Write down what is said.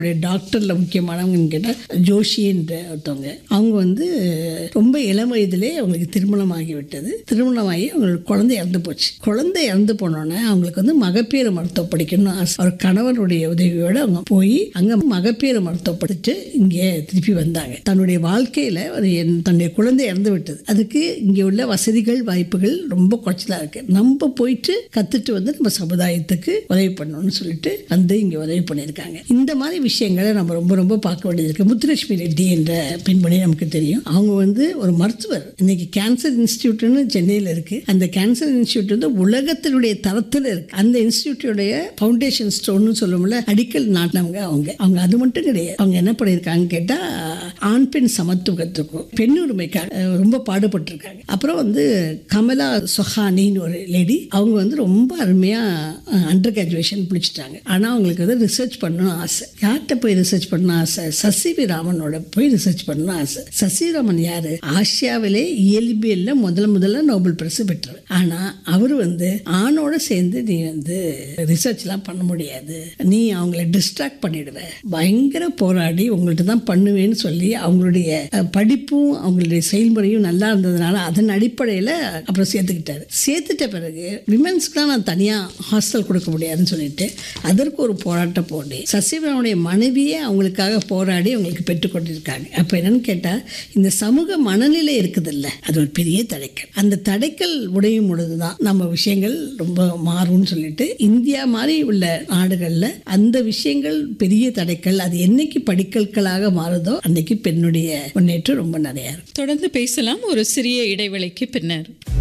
டாக்டரில் முக்கியமானவங்கன்னு கேட்டால் ஜோஷின்ற ஒருத்தவங்க அவங்க வந்து ரொம்ப இளம் வயதிலே அவங்களுக்கு திருமணம் ஆகிவிட்டது திருமணமாகி அவங்களுக்கு குழந்தை இறந்து போச்சு குழந்தை இறந்து போனோடனே அவங்களுக்கு வந்து மகப்பேறு மருத்துவம் படிக்கணும்னு ஆசை அவர் கணவனுடைய உதவியோடு அவங்க போய் அங்கே மகப்பேறு மருத்துவம் படிச்சுட்டு இங்கே திருப்பி வந்தாங்க தன்னுடைய வாழ்க்கையில் ஒரு என் தன்னுடைய குழந்தை இறந்து விட்டது அதுக்கு இங்கே உள்ள வசதிகள் வாய்ப்புகள் ரொம்ப குறைச்சலாக இருக்குது நம்ம போயிட்டு கற்றுட்டு வந்து நம்ம சமுதாயத்துக்கு உதவி பண்ணணும்னு சொல்லிட்டு வந்து இங்கே உதவி பண்ணியிருக்காங்க இந்த மாதிரி விஷயங்களை நம்ம ரொம்ப ரொம்ப பார்க்க வேண்டியது இருக்குது முத்துலட்சுமி ரெட்டி என்ற பெண்மணி நமக்கு தெரியும் அவங்க வந்து ஒரு மருத்துவர் இன்னைக்கு கேன்சர் இன்ஸ்டியூட்னு சென்னையில் இருக்குது அந்த கேன்சர் இன்ஸ்டியூட் வந்து உலகத்தினுடைய தரத்தில் இருக்குது அந்த இன்ஸ்டியூட்டோடைய ஃபவுண்டேஷன் ஸ்டோன்னு சொல்லுவோம்ல அடிக்கல் நாட்டினவங்க அவங்க அவங்க அது மட்டும் கிடையாது அவங்க என்ன பண்ணியிருக்காங்க கேட்டால் ஆண் பெண் சமத்துவத்துக்கும் பெண் உரிமைக்காக அஹ், ரொம்ப பாடுபட்டிருக்காங்க அப்புறம் வந்து கமலா சொஹானின்னு ஒரு லேடி அவங்க வந்து ரொம்ப அருமையாக அண்டர் கிராஜுவேஷன் பிடிச்சிட்டாங்க ஆனால் அவங்களுக்கு வந்து ரிசர்ச் பண்ணணும் ஆசை யார்கிட்ட போய் ரிசர்ச் பண்ணணும் ஆசை சசிவி ராமனோட போய் ரிசர்ச் பண்ணணும் ஆசை சசிராமன் யாரு ஆசியாவிலே இயல்பியல்ல முதல்ல முதல்ல நோபல் பரிசு பெற்றவர் ஆனால் அவர் வந்து ஆணோட சேர்ந்து நீ வந்து ரிசர்ச்லாம் பண்ண முடியாது நீ அவங்கள டிஸ்ட்ராக்ட் பண்ணிடுவ பயங்கர போராடி உங்கள்கிட்ட தான் பண்ணுவேன்னு சொல்லி அவங்களுடைய அஹ், படிப்பும் அவங்களுடைய செயல்முறையும் நல்லா இருந்ததுனால அதன் அடிப்படையில் அப்புறம் சேர்த்துக்கிட்டாரு சேர்த்துட்ட பிறகு விமென்ஸ்க்குலாம் நான் தனியாக ஹாஸ்டல் கொடுக்க முடியாதுன்னு சொல்லிட்டு அதற்கு ஒரு போராட்டம் போட்டு சசிவனுடைய மனைவியே அவங்களுக்காக போராடி அவங்களுக்கு பெற்றுக் கொண்டிருக்காங்க அப்போ என்னன்னு கேட்டால் இந்த சமூக மனநிலை இருக்குதுல்ல அது ஒரு பெரிய தடைக்கல் அந்த தடைக்கல் உடையும் பொழுது தான் நம்ம விஷயங்கள் ரொம்ப மாறும்னு சொல்லிட்டு இந்தியா மாதிரி உள்ள நாடுகளில் அந்த விஷயங்கள் பெரிய தடைக்கல் அது என்னைக்கு படிக்கற்களாக மாறுதோ அன்னைக்கு பெண்ணுடைய முன்னேற்றம் ரொம்ப நிறையா இருக்கும் தொடர்ந்து பேசலாம் ஒரு சிறிய இடைவேளைக்கு பின்னர்